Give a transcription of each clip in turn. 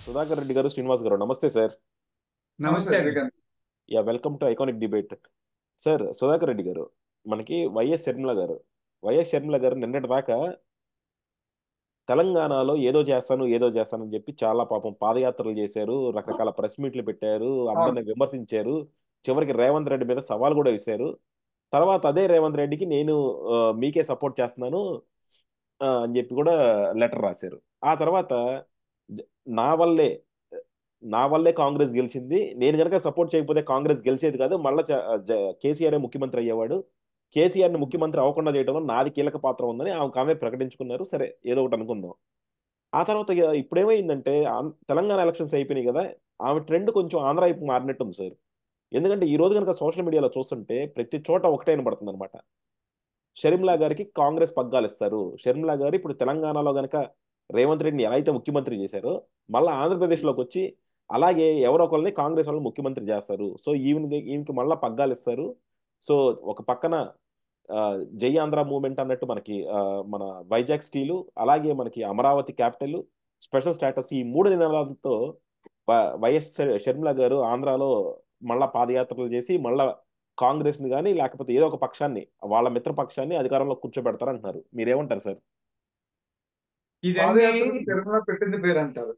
సుధాకర్ రెడ్డి గారు శ్రీనివాస్ గారు నమస్తే సార్ నమస్తే అండి. Srikanth. Yeah welcome to iconic debate sir Sudhakar Reddy garu మనకి వైఎస్ షర్మిల గారు వైఎస్ షర్మిల గారు నిన్నటి దాకా తెలంగాణలో ఏదో చేస్తాను ఏదో చేస్తాను అని చెప్పి చాలా పాపం పాదయాత్రలు చేశారు రకరకాల ప్రెస్ మీట్లు పెట్టారు అందరిని విమర్శించారు చివరికి రేవంత్ రెడ్డి మీద సవాల్ కూడా విసిరారు తర్వాత అదే రేవంత్ రెడ్డికి నేను ఆ, మీకే సపోర్ట్ చేస్తున్నాను ఆ, అని చెప్పి కూడా లెటర్ రాశారు ఆ తర్వాత జ- నా వల్లే నా వల్లే కాంగ్రెస్ గెలిచింది నేను కనుక సపోర్ట్ చేయకపోతే కాంగ్రెస్ గెలిచేది కాదు మళ్ళీ కేసీఆర్ ముఖ్యమంత్రి అయ్యేవాడు కేసీఆర్ ని ముఖ్యమంత్రి అవ్వకుండా చేయడంలో నాది కీలక పాత్ర ఉందని ఆమె ఆమె ప్రకటించుకున్నారు సరే ఏదో ఒకటి అనుకుందాం ఆ తర్వాత ఇక ఇప్పుడేమైందంటే ఆం- తెలంగాణ ఎలక్షన్స్ అయిపోయినాయి కదా ఆమె ట్రెండ్ కొంచెం ఆంధ్ర వైపు మారినట్టుంది సార్ ఎందుకంటే ఈ రోజు కనుక సోషల్ మీడియాలో చూస్తుంటే ప్రతి చోట ఒకటే వినబడుతుంది అనమాట షర్మిలా గారికి కాంగ్రెస్ పగ్గాలు ఇస్తారు షర్మిలా గారు ఇప్పుడు తెలంగాణలో గనక రేవంత్ రెడ్డిని ఎలా అయితే ముఖ్యమంత్రి చేశారో మళ్ళీ ఆంధ్రప్రదేశ్లోకి వచ్చి అలాగే ఎవరో ఒకరిని కాంగ్రెస్ వాళ్ళని ముఖ్యమంత్రి చేస్తారు సో ఈవెన్ ఈయనకి మళ్ళీ పగ్గాలు ఇస్తారు సో ఒక పక్కన ఆ, జై ఆంధ్ర మూవ్మెంట్ అన్నట్టు మనకి ఆ, మన వైజాగ్ స్టీలు అలాగే మనకి అమరావతి క్యాపిటల్ స్పెషల్ స్టేటస్ ఈ మూడు నినాదాలతో వ- వైఎస్ షర్- షర్మిల గారు ఆంధ్రాలో మళ్ళా పాదయాత్రలు చేసి మళ్ళా కాంగ్రెస్ ని కానీ లేకపోతే ఏదో ఒక పక్షాన్ని వాళ్ళ మిత్ర పక్షాన్ని అధికారంలో కూర్చోబెడతారంటున్నారు మీరేమంటారు సార్ ఇదన్నీ పాదయాత్రకు తిరుమల పెట్టింది పేరు అంటారు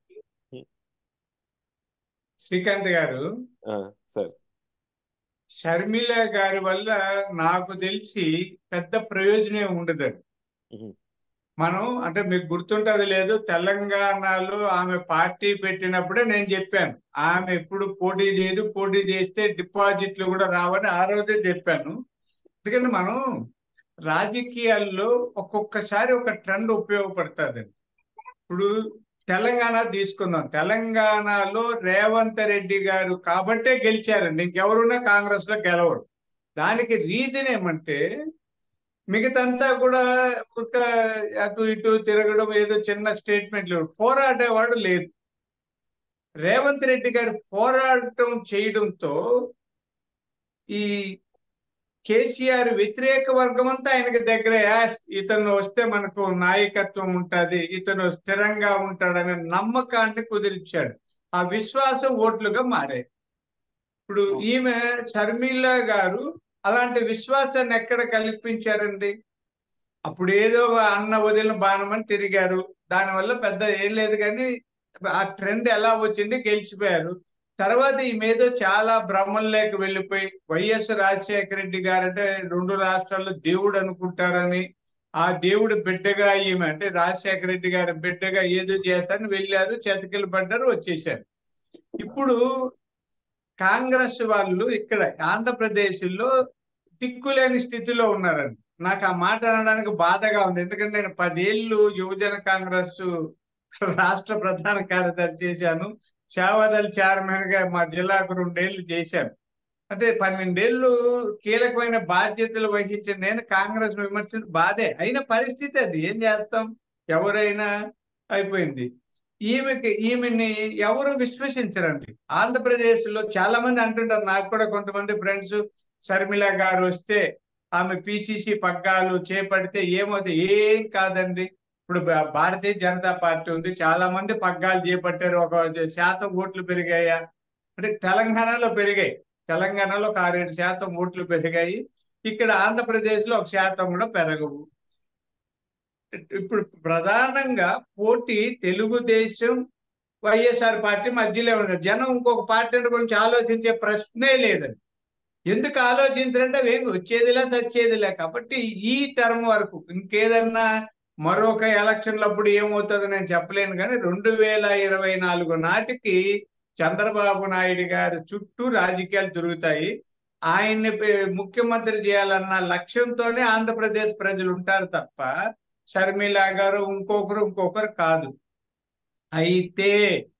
శ్రీకాంత్ గారు ఆ, సార్ షర్మిల గారి వల్ల నాకు తెలిసి పెద్ద ప్రయోజనం ఉండదండి ఉహు. మనం అంటే మీకు గుర్తుంటది లేదు తెలంగాణలో ఆమె పార్టీ పెట్టినప్పుడే నేను చెప్పాను ఆమె ఎప్పుడు పోటీ చేయదు పోటీ చేస్తే డిపాజిట్లు కూడా రావని ఆ రోజే చెప్పాను ఎందుకంటే మనం రాజకీయాల్లో ఒక్కొక్కసారి ఒక ట్రెండ్ ఉపయోగపడుతుంది ఇప్పుడు తెలంగాణ తీసుకుందాం తెలంగాణలో రేవంత్ రెడ్డి గారు కాబట్టే గెలిచారండి ఇంకెవరున్నా కాంగ్రెస్ లో గెలవరు దానికి రీజన్ ఏమంటే మిగతంతా కూడా ఒక అటు ఇటు తిరగడం ఏదో చిన్న స్టేట్మెంట్లు పోరాడేవాడు లేదు రేవంత్ రెడ్డి గారు పోరాటం చేయడంతో ఈ కేసీఆర్ వ్యతిరేక వర్గం అంతా ఆయనకి దగ్గర యాస్ ఇతను వస్తే మనకు నాయకత్వం ఉంటది ఇతను స్థిరంగా ఉంటాడనే నమ్మకాన్ని కుదిరించాడు ఆ విశ్వాసం ఓట్లుగా మారాయి ఇప్పుడు ఈమె షర్మిల గారు అలాంటి విశ్వాసాన్ని ఎక్కడ కల్పించారండి అప్పుడు ఏదో అన్న వదిలిన బాణమని తిరిగారు దానివల్ల పెద్ద ఏం లేదు కానీ ఆ ట్రెండ్ ఎలా వచ్చింది గెలిచిపోయారు తర్వాత ఈ మీద చాలా భ్రమంలోకి వెళ్ళిపోయి వైఎస్ రాజశేఖర రెడ్డి గారు అంటే రెండు రాష్ట్రాల్లో దేవుడు అనుకుంటారని ఆ దేవుడు బిడ్డగా ఈమె అంటే రాజశేఖర రెడ్డి గారి బిడ్డగా ఏదో చేస్తారని వెళ్ళారు చేతికెళ్ళి పడ్డారు వచ్చేసారు ఇప్పుడు కాంగ్రెస్ వాళ్ళు ఇక్కడ ఆంధ్రప్రదేశ్ లో దిక్కులేని స్థితిలో ఉన్నారండి నాకు ఆ మాట అనడానికి బాధగా ఉంది ఎందుకంటే నేను పదేళ్ళు యువజన కాంగ్రెస్ రాష్ట్ర ప్రధాన కార్యదర్శి చేశాను సేవాదల్ చైర్మన్ గా మా జిల్లాకు రెండేళ్లు చేశాను అంటే పన్నెండేళ్లు కీలకమైన బాధ్యతలు వహించిన నేను కాంగ్రెస్ విమర్శించిన బాధే అయిన పరిస్థితి అది ఏం చేస్తాం ఎవరైనా అయిపోయింది ఈమెకి ఈమెని ఎవరు విశ్వసించరండి ఆంధ్రప్రదేశ్ లో చాలా మంది అంటుంటారు నాకు కూడా కొంతమంది ఫ్రెండ్స్ శర్మిల గారు వస్తే ఆమె పిసిసి పగ్గాలు చేపడితే ఏమవుతుంది ఏం కాదండి ఇప్పుడు భా- భారతీయ జనతా పార్టీ ఉంది చాలా మంది పగ్గాలు చేపట్టారు ఒక శాతం ఓట్లు పెరిగాయా అంటే తెలంగాణలో పెరిగాయి తెలంగాణలో ఒక ఆరేడు శాతం ఓట్లు పెరిగాయి ఇక్కడ ఆంధ్రప్రదేశ్ లో ఒక శాతం కూడా పెరగవు ఇప్పుడు ప్రధానంగా పోటీ తెలుగుదేశం వైఎస్ఆర్ పార్టీ మధ్యలో ఉన్నారు జనం ఇంకొక పార్టీ గురించి ఆలోచించే ప్రశ్నే లేదండి ఎందుకు ఆలోచించారంటే అవేమి వచ్చేదిలే సచ్చేదిలే కాబట్టి ఈ టర్మ్ వరకు ఇంకేదన్నా మరొక ఎలక్షన్లప్పుడు ఏమవుతుందో నేను చెప్పలేను కానీ రెండు వేల ఇరవై నాలుగు నాటికి చంద్రబాబు నాయుడు గారి చుట్టూ రాజకీయాలు తిరుగుతాయి ఆయన్ని పే- ముఖ్యమంత్రి చేయాలన్న లక్ష్యంతోనే ఆంధ్రప్రదేశ్ ప్రజలు ఉంటారు తప్ప షర్మిల గారు ఇంకొకరు ఇంకొకరు కాదు అయితే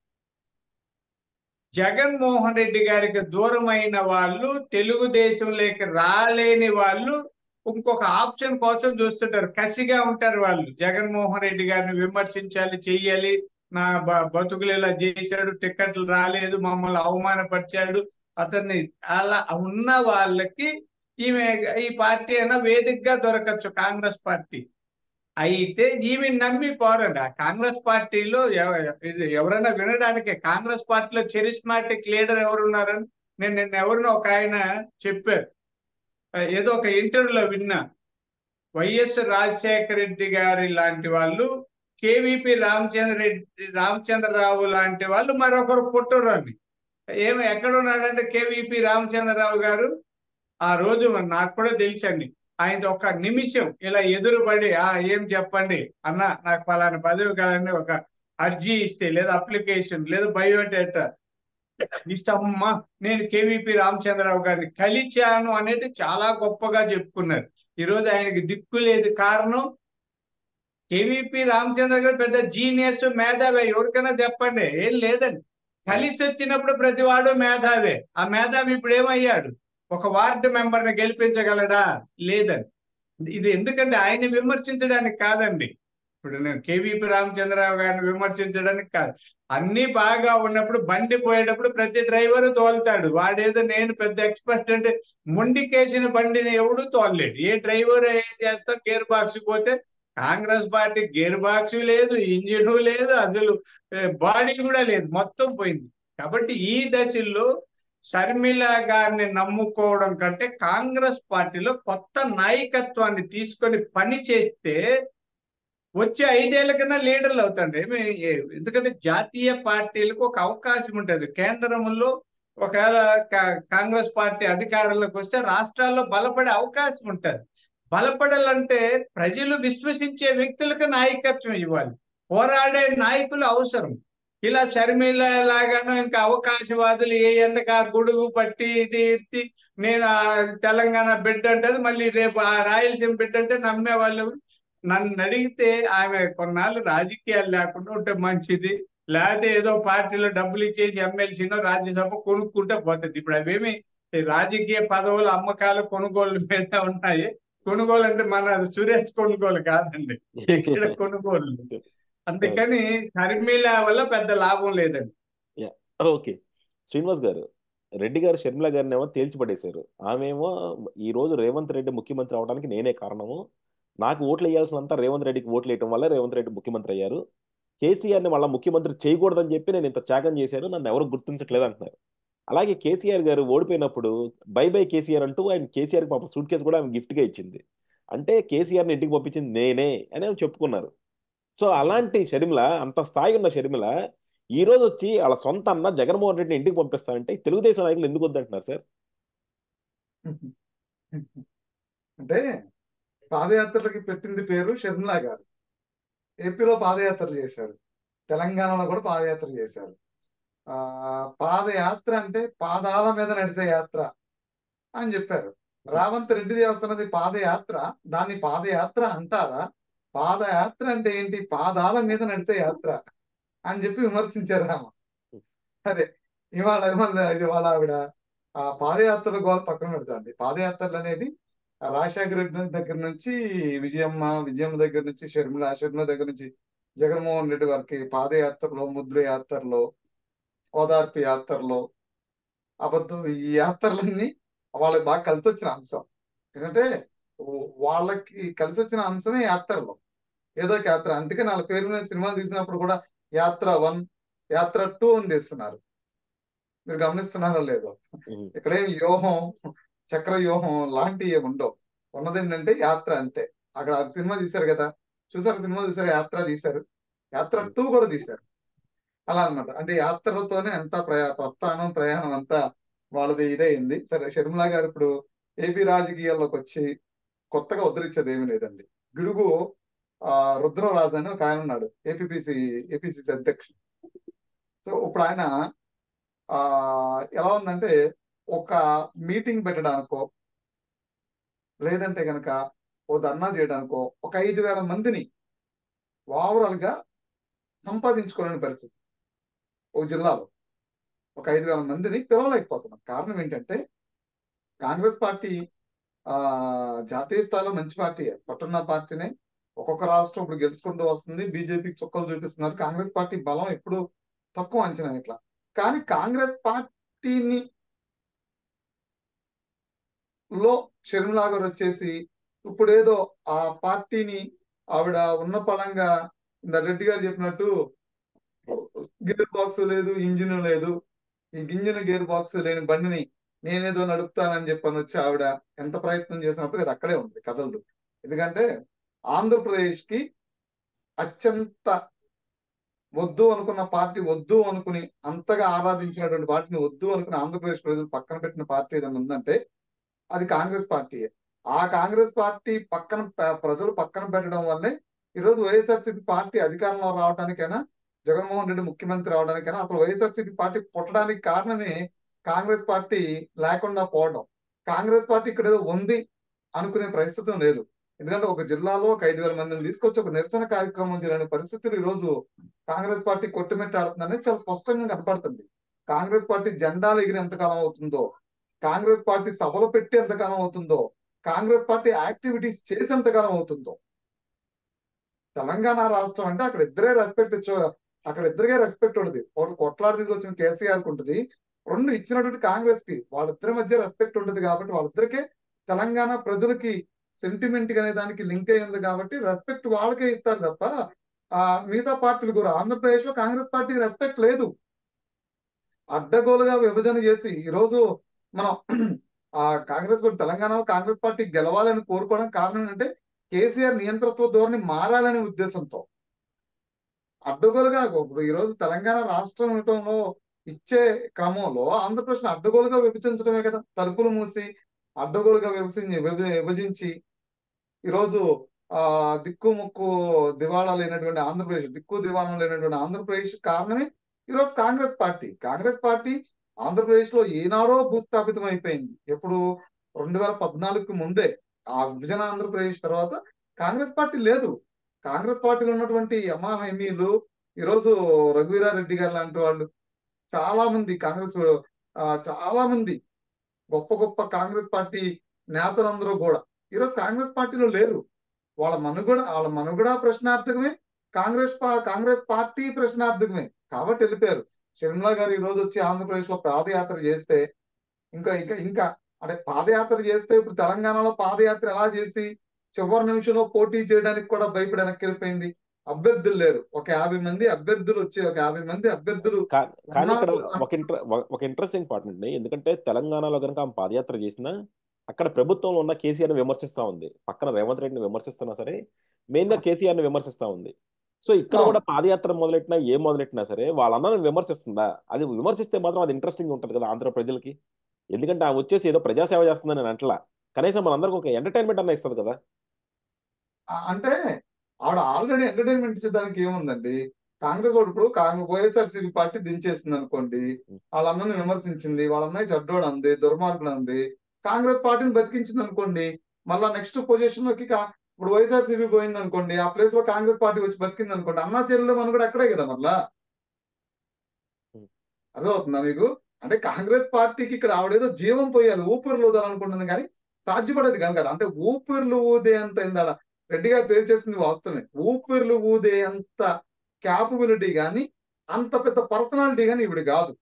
జగన్మోహన్ రెడ్డి గారికి దూరమైన వాళ్ళు తెలుగుదేశంలోకి రాలేని వాళ్ళు ఇంకొక ఆప్షన్ కోసం చూస్తుంటారు కసిగా ఉంటారు వాళ్ళు జగన్మోహన్ రెడ్డి గారిని విమర్శించాలి చెయ్యాలి నా బ- బతుకులు ఇలా చేశాడు టికెట్లు రాలేదు మమ్మల్ని అవమానపరిచాడు అతన్ని అలా ఉన్న వాళ్ళకి ఈమె ఈ పార్టీ అయినా వేదికగా దొరకచ్చు కాంగ్రెస్ పార్టీ అయితే ఈమె నమ్మి పోరండి ఆ కాంగ్రెస్ పార్టీలో ఎవ- ఇది ఎవరైనా వినడానికి కాంగ్రెస్ పార్టీలో చెరిస్మాటిక్ లీడర్ ఎవరున్నారని నేను నిన్న ఎవరినో ఒక ఆయన చెప్పారు ఏదో ఒక ఇంటర్వ్యూలో విన్నా వైఎస్ రాజశేఖర రెడ్డి గారి లాంటి వాళ్ళు కేవీపీ రామచంద్ర రెడ్డి రామచంద్రరావు లాంటి వాళ్ళు మరొకరు పుట్టరు అని ఏమి ఎక్కడ ఉన్నాడంటే కేవీపీ రామచంద్రరావు గారు ఆ రోజు మరి నాకు కూడా తెలుసండి ఆయన ఒక నిమిషం ఇలా ఎదురుపడి ఆ ఏం చెప్పండి అన్న నాకు పలానా పదవి కాదని ఒక అర్జీ ఇస్తే లేదా అప్లికేషన్ లేదా బయోడేటా ఇష్టమ్మా నేను కేవీపీ రామచంద్రరావు గారిని కలిచాను అనేది చాలా గొప్పగా చెప్పుకున్నారు ఈ రోజు ఆయనకి దిక్కు లేదు కారణం కేవీపీ రామచంద్ర గారు పెద్ద జీనియస్ మేధావి ఎవరికైనా చెప్పండి ఏం లేదండి కలిసి వచ్చినప్పుడు ప్రతివాడు మేధావే ఆ మేధావి ఇప్పుడు ఏమయ్యాడు ఒక వార్డు మెంబర్ ని గెలిపించగలడా లేదండి ఇది ఎందుకంటే ఆయన్ని విమర్శించడానికి కాదండి ఇప్పుడు నేను కేవీపీ రామచంద్రరావు గారిని విమర్శించడానికి కాదు అన్ని బాగా ఉన్నప్పుడు బండి పోయేటప్పుడు ప్రతి డ్రైవర్ తోలుతాడు వాడేదో నేను పెద్ద ఎక్స్పర్ట్ అంటే ముండికేసిన బండిని ఎవడు తోలలేడు ఏ డ్రైవర్ ఏం చేస్తా గేర్ బాక్స్ పోతే కాంగ్రెస్ పార్టీ గేర్ బాక్స్ లేదు ఇంజిన్ లేదు అసలు బాడీ కూడా లేదు మొత్తం పోయింది కాబట్టి ఈ దశలో షర్మిల గారిని నమ్ముకోవడం కంటే కాంగ్రెస్ పార్టీలో కొత్త నాయకత్వాన్ని తీసుకొని పని చేస్తే వచ్చే ఐదేళ్ల కన్నా లీడర్లు అవుతాండి ఏమి ఏ- ఎందుకంటే జాతీయ పార్టీలకు ఒక అవకాశం ఉంటుంది కేంద్రంలో ఒకవేళ కా- కాంగ్రెస్ పార్టీ అధికారంలోకి వస్తే రాష్ట్రాల్లో బలపడే అవకాశం ఉంటుంది బలపడాలంటే ప్రజలు విశ్వసించే వ్యక్తులకు నాయకత్వం ఇవ్వాలి పోరాడే నాయకులు అవసరం ఇలా షర్మిల లాగాను ఇంకా అవకాశవాదులు ఏ ఎండక గొడుగు పట్టి ఇది ఎత్తి నేను ఆ తెలంగాణ బిడ్డ అంటే మళ్ళీ రేపు ఆ రాయలసీమ బిడ్డ అంటే నమ్మే వాళ్ళు నన్ను అడిగితే ఆమె కొన్నాళ్ళు రాజకీయాలు లేకుండా ఉంటే మంచిది లేకపోతే ఏదో పార్టీలో డబ్బులు ఇచ్చేసి ఎమ్మెల్సీనో రాజ్యసభ కొనుక్కుంటే పోతుంది ఇప్పుడు అవేమి ఈ రాజకీయ పదవుల అమ్మకాలు కొనుగోలు మీద ఉన్నాయి కొనుగోలు అంటే మన సురేష్ కొనుగోలు కాదండి ఇక్కడ కొనుగోలు అందుకని షర్మిల వల్ల పెద్ద లాభం లేదండి ఓకే శ్రీనివాస్ గారు రెడ్డి గారు షర్మిల గారిని ఏమో తేల్చిపడేశారు ఆమెమో ఈ రోజు రేవంత్ రెడ్డి ముఖ్యమంత్రి అవడానికి నేనే కారణము నాకు ఓట్లు వేయాల్సినంత రేవంత్ రెడ్డికి ఓట్లు వేయటం వల్ల రేవంత్ రెడ్డి ముఖ్యమంత్రి అయ్యారు కేసీఆర్ని మళ్ళీ ముఖ్యమంత్రి చేయకూడదని చెప్పి నేను ఇంత త్యాగం చేశాను నన్ను ఎవరు గుర్తించట్లేదు అంటున్నారు అలాగే కేసీఆర్ గారు ఓడిపోయినప్పుడు బై బై కేసీఆర్ అంటూ ఆయన కేసీఆర్ పాప సూట్ కేసు కూడా ఆమె గిఫ్ట్గా ఇచ్చింది అంటే కేసీఆర్ని ఇంటికి పంపించింది నేనే అని ఆమె చెప్పుకున్నారు సో అలాంటి షర్మిల అంత స్థాయి ఉన్న షర్మిల ఈ రోజు వచ్చి వాళ్ళ సొంత అన్న జగన్మోహన్ రెడ్డిని ఇంటికి పంపిస్తారంటే తెలుగుదేశం నాయకులు ఎందుకు వద్దంటున్నారు సార్ అంటే పాదయాత్రలకి పెట్టింది పేరు షర్మిలా గారు ఏపీలో పాదయాత్రలు చేశారు తెలంగాణలో కూడా పాదయాత్ర చేశారు ఆ పాదయాత్ర అంటే పాదాల మీద నడిచే యాత్ర అని చెప్పారు రావంత్ రెడ్డి చేస్తున్నది పాదయాత్ర దాన్ని పాదయాత్ర అంటారా పాదయాత్ర అంటే ఏంటి పాదాల మీద నడిచే యాత్ర అని చెప్పి విమర్శించారు ఆమె అదే ఇవాళ ఇవాళ ఇవాళ ఆవిడ ఆ పాదయాత్రల గోల పక్కన పెడతాండి పాదయాత్రలు అనేది ఆ రాజశేఖర రెడ్డి దగ్గర నుంచి విజయమ్మ విజయమ్మ దగ్గర నుంచి షర్మిల షర్మిల దగ్గర నుంచి జగన్మోహన్ రెడ్డి వారికి పాదయాత్రలో ముద్ర యాత్రలో ఓదార్పు యాత్రలో అబద్ధం ఈ యాత్రలన్నీ వాళ్ళకి బాగా కలిసి వచ్చిన అంశం ఎందుకంటే వాళ్ళకి కలిసి వచ్చిన అంశమే యాత్రలో ఏదో ఒక యాత్ర అందుకే వాళ్ళ పేరు మీద సినిమా తీసినప్పుడు కూడా యాత్ర వన్ యాత్ర టూ అని తీస్తున్నారు మీరు గమనిస్తున్నారో లేదో ఉమ్. ఇక్కడేం వ్యూహం చక్ర వ్యూహం లాంటివి ఏమి ఉండవు ఉన్నది ఏంటంటే యాత్ర అంతే అక్కడ ఆ సినిమా తీశారు కదా చూసారు సినిమా చూసారు యాత్ర తీశారు యాత్ర టూ కూడా తీశారు అలా అన్నమాట అంటే యాత్రలతోనే అంతా ప్రయా ప్రస్థానం ప్రయాణం అంతా వాళ్ళది ఇదే అయింది సరే షర్మిలా గారు ఇప్పుడు ఏపీ రాజకీయాల్లోకి వచ్చి కొత్తగా ఉద్ధరించేది ఏమీ లేదండి గిడుగు ఆ రుద్రరాజు అని ఒక ఆయన ఉన్నాడు ఏపీపీసీ ఏపీసీసీ అధ్యక్షుడు సో ఇప్పుడు ఆయన ఆ ఎలా ఉందంటే ఒక మీటింగ్ పెట్టడానికో లేదంటే కనుక ఓ ధర్నా చేయడానికో ఒక ఐదు వేల మందిని ఓవరాల్ గా సంపాదించుకోలేని పరిస్థితి ఒక జిల్లాలో ఒక ఐదు వేల మందిని పిలవలేకపోతున్నాం కారణం ఏంటంటే కాంగ్రెస్ పార్టీ ఆ జాతీయ స్థాయిలో మంచి పార్టీ పట్టున్న పార్టీనే ఒక్కొక్క రాష్ట్రం ఇప్పుడు గెలుచుకుంటూ వస్తుంది బీజేపీకి చుక్కలు చూపిస్తున్నారు కాంగ్రెస్ పార్టీ బలం ఎప్పుడు తక్కువ అంచనా ఇట్లా కానీ కాంగ్రెస్ పార్టీని లో షర్మిలా గారు వచ్చేసి ఇప్పుడు ఏదో ఆ పార్టీని ఆవిడ ఉన్న పళంగా ఇంత రెడ్డి గారు చెప్పినట్టు గేర్ బాక్స్ లేదు ఇంజిన్ లేదు ఈ ఇంజిన్ గేర్ బాక్స్ లేని బండిని నేనేదో నడుపుతానని చెప్పని వచ్చి ఆవిడ ఎంత ప్రయత్నం చేసినప్పుడు అది అక్కడే ఉంది కదలదు ఎందుకంటే ఆంధ్రప్రదేశ్ కి అత్యంత వద్దు అనుకున్న పార్టీ వద్దు అనుకుని అంతగా ఆరాధించినటువంటి పార్టీని వద్దు అనుకుని ఆంధ్రప్రదేశ్ ప్రజలు పక్కన పెట్టిన పార్టీ ఏదైనా ఉందంటే అది కాంగ్రెస్ పార్టీయే ఆ కాంగ్రెస్ పార్టీ పక్కన ప- ప్రజలు పక్కన పెట్టడం వల్లే ఈరోజు వైఎస్ఆర్సీపీ పార్టీ అధికారంలో రావడానికైనా జగన్మోహన్ రెడ్డి ముఖ్యమంత్రి అవడానికైనా అసలు వైఎస్ఆర్సీపీ పార్టీ పుట్టడానికి కారణమే కాంగ్రెస్ పార్టీ లేకుండా పోవడం కాంగ్రెస్ పార్టీ ఇక్కడ ఏదో ఉంది అనుకునే పరిస్థితి లేదు ఎందుకంటే ఒక జిల్లాలో ఒక ఐదు వేల మందిని తీసుకొచ్చి ఒక నిరసన కార్యక్రమం చేయని పరిస్థితులు ఈ రోజు కాంగ్రెస్ పార్టీ కొట్టుమిట్టాడుతుందనేది చాలా స్పష్టంగా కనపడుతుంది కాంగ్రెస్ పార్టీ జెండాలు ఎగిరి ఎంతకాలం అవుతుందో కాంగ్రెస్ పార్టీ సభలు పెట్టి ఎంతకాలం అవుతుందో కాంగ్రెస్ పార్టీ యాక్టివిటీస్ చేసి ఎంతకాలం అవుతుందో తెలంగాణ రాష్ట్రం అంటే అక్కడ ఇద్దరే రెస్పెక్ట్ ఇచ్చు అక్కడ ఇద్దరికే రెస్పెక్ట్ ఉంటుంది ఒకటి కొట్లాడి తీసుకొచ్చిన కేసీఆర్ కి ఉంటుంది రెండు ఇచ్చినటువంటి కాంగ్రెస్ కి వాళ్ళిద్దరి మధ్య రెస్పెక్ట్ ఉంటుంది కాబట్టి వాళ్ళిద్దరికే తెలంగాణ ప్రజలకి సెంటిమెంట్ అనే దానికి లింక్ అయి ఉంది కాబట్టి రెస్పెక్ట్ వాళ్ళకే ఇస్తారు తప్ప ఆ మిగతా పార్టీలు కూడా ఆంధ్రప్రదేశ్ లో కాంగ్రెస్ పార్టీకి రెస్పెక్ట్ లేదు అడ్డగోలుగా విభజన చేసి ఈ రోజు మనం ఆ కాంగ్రెస్ పార్టీ తెలంగాణలో కాంగ్రెస్ పార్టీ గెలవాలని కోరుకోవడం కారణం ఏంటంటే కేసీఆర్ నియంత్రత్వ ధోరణి మారాలనే ఉద్దేశంతో అడ్డగోలుగా ఇప్పుడు ఈ రోజు తెలంగాణ రాష్ట్రం ఇవ్వటంలో ఇచ్చే క్రమంలో ఆంధ్రప్రదేశ్ అడ్డగోలుగా విభజించడమే కదా తలుపులు మూసి అడ్డగోలుగా విభజించి విభ- విభజించి ఈరోజు ఆ దిక్కు ముక్కు దివాళా లేనటువంటి ఆంధ్రప్రదేశ్ దిక్కు దివాణం లేనటువంటి ఆంధ్రప్రదేశ్ కారణమే ఈరోజు కాంగ్రెస్ పార్టీ కాంగ్రెస్ పార్టీ ఆంధ్రప్రదేశ్ లో ఏనాడో భూస్థాపితం అయిపోయింది ఎప్పుడు రెండు వేల పద్నాలుగుకి ముందే ఆ విభజన ఆంధ్రప్రదేశ్ తర్వాత కాంగ్రెస్ పార్టీ లేదు కాంగ్రెస్ పార్టీలో ఉన్నటువంటి ఎంఆర్ఎంఈలు ఈరోజు రఘువీరారెడ్డి గారు లాంటి వాళ్ళు చాలా మంది కాంగ్రెస్ ఆ, చాలా మంది గొప్ప గొప్ప కాంగ్రెస్ పార్టీ నేతలందరూ కూడా ఈరోజు కాంగ్రెస్ పార్టీలో లేరు వాళ్ళ మనుగడ వాళ్ళ మనుగడ ప్రశ్నార్థకమే కాంగ్రెస్ పా- కాంగ్రెస్ పార్టీ ప్రశ్నార్థకమే కాబట్టి వెళ్ళిపోయారు షర్మిల గారు ఈ రోజు వచ్చి ఆంధ్రప్రదేశ్ లో పాదయాత్ర చేస్తే ఇంకా ఇంకా ఇంకా అంటే పాదయాత్ర చేస్తే ఇప్పుడు తెలంగాణలో పాదయాత్ర ఎలా చేసి చివరి నిమిషంలో పోటీ చేయడానికి కూడా భయపడి వెనక్కి వెళ్ళిపోయింది అభ్యర్థులు లేరు ఒక యాభై మంది అభ్యర్థులు వచ్చి ఒక యాభై మంది అభ్యర్థులు కా- కానీ ఇక్కడ ఉన్నారు. ఒక ఇంట్ర ఒక ఇంట్రెస్టింగ్ పార్ట్ అండి ఎందుకంటే తెలంగాణలో కనుక ఆమె పాదయాత్ర చేసినా అక్కడ ప్రభుత్వంలో ఉన్న కేసీఆర్ ని విమర్శిస్తా ఉంది పక్కన రేవంత్ రెడ్డిని విమర్శిస్తున్నా సరే మెయిన్ గా కేసీఆర్ ని విమర్శిస్తా ఉంది సో ఇక్కడ అవును. కూడా పాదయాత్ర మొదలెట్టినా ఏం మొదలెట్టినా సరే వాళ్ళ అన్నని విమర్శిస్తుందా అది విమర్శిస్తే మాత్రం అది ఇంట్రెస్టింగ్ ఉంటుంది కదా ఆంధ్ర ప్రజలకి ఎందుకంటే ఆమె వచ్చేసి ఏదో ప్రజాసేవ చేస్తుందని నేను అంటలా కనీసం మనందరికి ఒక ఎంటర్టైన్మెంట్ అన్న ఇస్తుంది కదా ఆ, అంటే ఆవిడ ఆల్రెడీ ఎంటర్టైన్మెంట్ ఇచ్చేదానికి ఏముందండి కాంగ్రెస్ వాడు ఇప్పుడు కాంగ్రెస్ వైఎస్ఆర్సీపీ పార్టీ దించేసింది అనుకోండి వాళ్ళ అన్నని విమర్శించింది వాళ్ళ అన్నయ్య చెడ్డోడు అంది దుర్మార్గుడు అంది కాంగ్రెస్ పార్టీని బతికించింది అనుకోండి మళ్ళా నెక్స్ట్ పొజిషన్ లోకి కా- ఇప్పుడు వైఎస్ఆర్సీపీ పోయింది అనుకోండి ఆ ప్లేస్ లో కాంగ్రెస్ పార్టీ వచ్చి బతికింది అనుకోండి అన్నా చెల్లెలు మనం కూడా అక్కడే కదా మళ్ళా Hmm. అర్థమవుతుందా మీకు అంటే కాంగ్రెస్ పార్టీకి ఇక్కడ ఆవిడేదో జీవం పోయాలి ఊపిరిలో ఊదాలనుకుంటుంది కానీ సాధ్యపడేది కాదు కదా అంటే ఊపిర్లు ఊదే అంత ఇందాడ రెడ్డి గారు తెలియచేసింది వాస్తవమే ఊపిర్లు ఊదే అంత క్యాపబిలిటీ కానీ అంత పెద్ద పర్సనాలిటీ కానీ ఇవిడ కాదు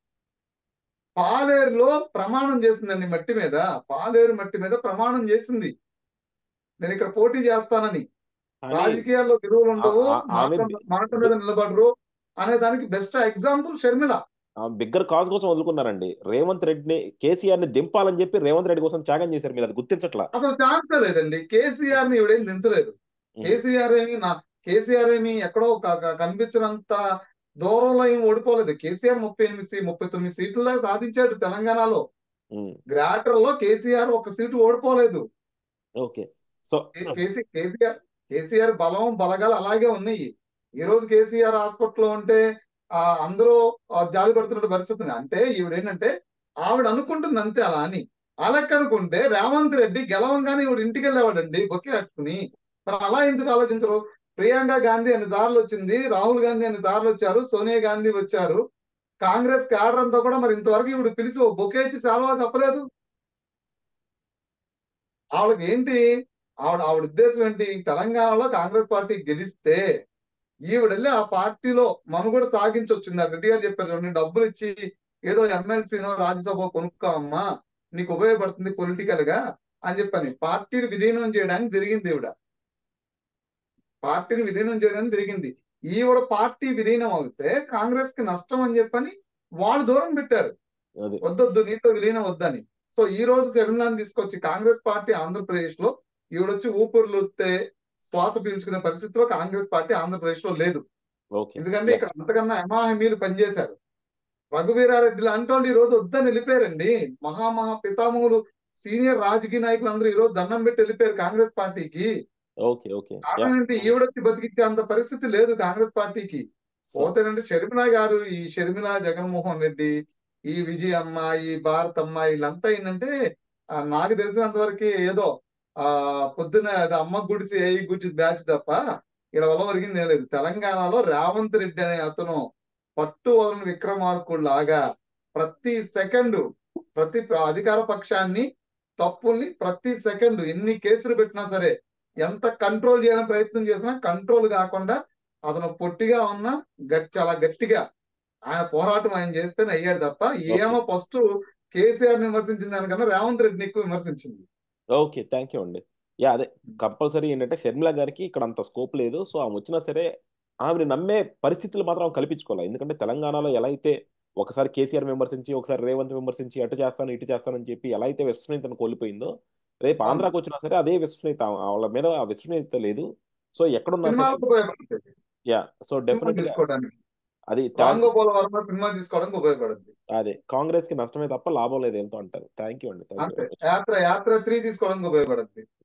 పాలేరులో ప్రమాణం చేసిందండి మట్టి మీద పాలేరు మట్టి మీద ప్రమాణం చేసింది నేను ఇక్కడ పోటీ చేస్తానని కానీ రాజకీయాల్లో విలువలు ఉండవు ఆ- ఆ- ఆమె మాట మాట మీద నిలబడరు అనే దానికి best example Sharmila bigger cause కోసం వదులుకున్నారండి రేవంత్ రెడ్డిని కేసీఆర్ ని దింపాలని చెప్పి రేవంత్ రెడ్డి కోసం త్యాగం చేశారు మీరు అది గుర్తించట్లా అసలు ఛాన్స్ లేదండి కేసీఆర్ ని ఇవిడేం దించలేదు ఉం. కేసీఆర్ ఏమి నా కేసీఆర్ ఏమి ఎక్కడో క- క- కనిపించినంత దూరంలో ఏమి ఓడిపోలేదు కేసీఆర్ ముప్పై ఎనిమిది సీ- ముప్పై తొమ్మిది సీట్ల దాకా సాధించాడు తెలంగాణలో ఉమ్, గ్రాటర్ లో కేసీఆర్ ఒక సీటు ఓడిపోలేదు ఓకే సో కే- కేసీ కేసీఆర్ కేసీఆర్ బలం బలగాలు అలాగే ఉన్నాయి ఈ రోజు కేసీఆర్ హాస్పిటల్లో ఉంటే ఆ అందరూ ఆ, జాలి పడుతున్న పరిస్థితి ఉంది. అంటే ఈవిడ ఏంటంటే ఆవిడ అనుకుంటుంది అంతే అలా అని అలెక్క అనుకుంటే రేవంత్ రెడ్డి గెలవంగానే ఈవిడ ఇంటికి వెళ్ళేవాడండి బొక్కి కట్టుకుని మరి అలా ఎందుకు ఆలోచించరు ప్రియాంక గాంధీ అన్ని దారులు వచ్చింది రాహుల్ గాంధీ అన్ని దారులు వచ్చారు సోనియా గాంధీ వచ్చారు కాంగ్రెస్ క్యాడర్ అంతా కూడా మరి ఇంతవరకు ఇప్పుడు పిలిచి ఓ బొకే ఇచ్చి సెలవు తప్పలేదు ఆవిడకి ఏంటి ఆవిడ ఆవిడ ఉద్దేశం ఏంటి తెలంగాణలో కాంగ్రెస్ పార్టీ గెలిస్తే ఈవిడ వెళ్ళి ఆ పార్టీలో మనుగడ సాగించొచ్చింది రెడ్డి గారు చెప్పారు చూడండి, డబ్బులు ఇచ్చి ఏదో ఎమ్మెల్సీనో రాజ్యసభ కొనుక్కో అమ్మా నీకు ఉపయోగపడుతుంది పొలిటికల్ గా అని చెప్పని పార్టీని విలీనం చేయడానికి జరిగింది ఈవిడ పార్టీని విలీనం చేయడానికి తిరిగింది ఈవిడ పార్టీ విలీనం అవుతే కాంగ్రెస్ కి నష్టం అని చెప్పని వాళ్ళు దూరం పెట్టారు అది వద్దొద్దు నీతో విలీనం వద్దని సో ఈ రోజు శర్మిలాని తీసుకొచ్చి కాంగ్రెస్ పార్టీ ఆంధ్రప్రదేశ్ లో ఈవిడొచ్చి ఊపిరిలు వస్తే శ్వాస పీల్చుకునే పరిస్థితిలో కాంగ్రెస్ పార్టీ ఆంధ్రప్రదేశ్ లో లేదు ఓకే ఎందుకంటే ఇక్కడ అంతకన్నా అమాహమీలు పనిచేశారు రఘువీరారెడ్డి లాంటి వాళ్ళు ఈ రోజు వద్దని వెళ్ళిపోయారండి మహామహా పితామహులు సీనియర్ రాజకీయ నాయకులు అందరూ ఈ రోజు దండం పెట్టి వెళ్ళిపోయారు కాంగ్రెస్ పార్టీకి ఓకే ఓకే కారణం ఏంటి ఈవిడొచ్చి బతికిచ్చే అంత పరిస్థితి లేదు కాంగ్రెస్ పార్టీకి పోతేనంటే షర్మిల గారు ఈ షర్మిల జగన్మోహన్ రెడ్డి ఈ విజయమ్మ ఈ భారతమ్మ వీళ్ళంతా ఏంటంటే ఆ, నాకు తెలిసినంత వరకు ఏదో ఆ పొద్దున అది అమ్మ గుడిసి ఏ గుడిసి బ్యాచ్ తప్ప ఇక్కడ వల్ల ఒరిగింది ఏం లేదు తెలంగాణలో రేవంత్ రెడ్డి అనే అతను పట్టు వదలని విక్రమార్కుడు లాగా ప్రతి సెకండ్ ప్రతి ప్ర- అధికార పక్షాన్ని తప్పుల్ని ప్రతి సెకండ్ ఎన్ని కేసులు పెట్టినా సరే ఎంత కంట్రోల్ చేయాలని ప్రయత్నం చేసినా కంట్రోల్ కాకుండా అతను పొట్టిగా ఉన్నా గట్టి చాలా గట్టిగా ఆయన పోరాటం ఆయన చేస్తేనే అయ్యాడు తప్ప ఏమో ఫస్ట్ కేసీఆర్ విమర్శించిన దానికన్నా రేవంత్ రెడ్డిని ఎక్కువ విమర్శించింది ఓకే థ్యాంక్ యూ అండి యా అదే కంపల్సరీ ఏంటంటే షర్మిల గారికి ఇక్కడ అంత స్కోప్ లేదు సో ఆమె వచ్చినా సరే ఆమెను నమ్మే పరిస్థితులు మాత్రం ఆమె కల్పించుకోవాలి ఎందుకంటే తెలంగాణలో ఎలా అయితే ఒకసారి కేసీఆర్ విమర్శించి ఒకసారి రేవంత్ విమర్శించి అటు చేస్తాను ఇటు చేస్తానని చెప్పి ఎలా అయితే విశ్వసనీయతను కోల్పోయిందో రేపు అవును. ఆంధ్రాకి వచ్చినా సరే అదే విశ్వసనీయత వాళ్ళ మీద ఆ విశ్వసనీయత లేదు సో ఎక్కడున్నా సరే సినిమాలకు ఉపయోగపడుతుంది యా సో సినిమా డెఫినెట్ గా తీసుకోవడానికి అది రాంగోపాల్ వర్మ సినిమా తీసుకోవడానికి ఉపయోగపడుతుంది అదే కాంగ్రెస్ కి నష్టమే తప్ప లాభం లేదు ఎంతో అంటారు థ్యాంక్ యూ అండి థ్యాంక్ అంతే యూ యాత్ర యాత్ర త్రీ తీసుకోవడానికి ఉపయోగపడుతుంది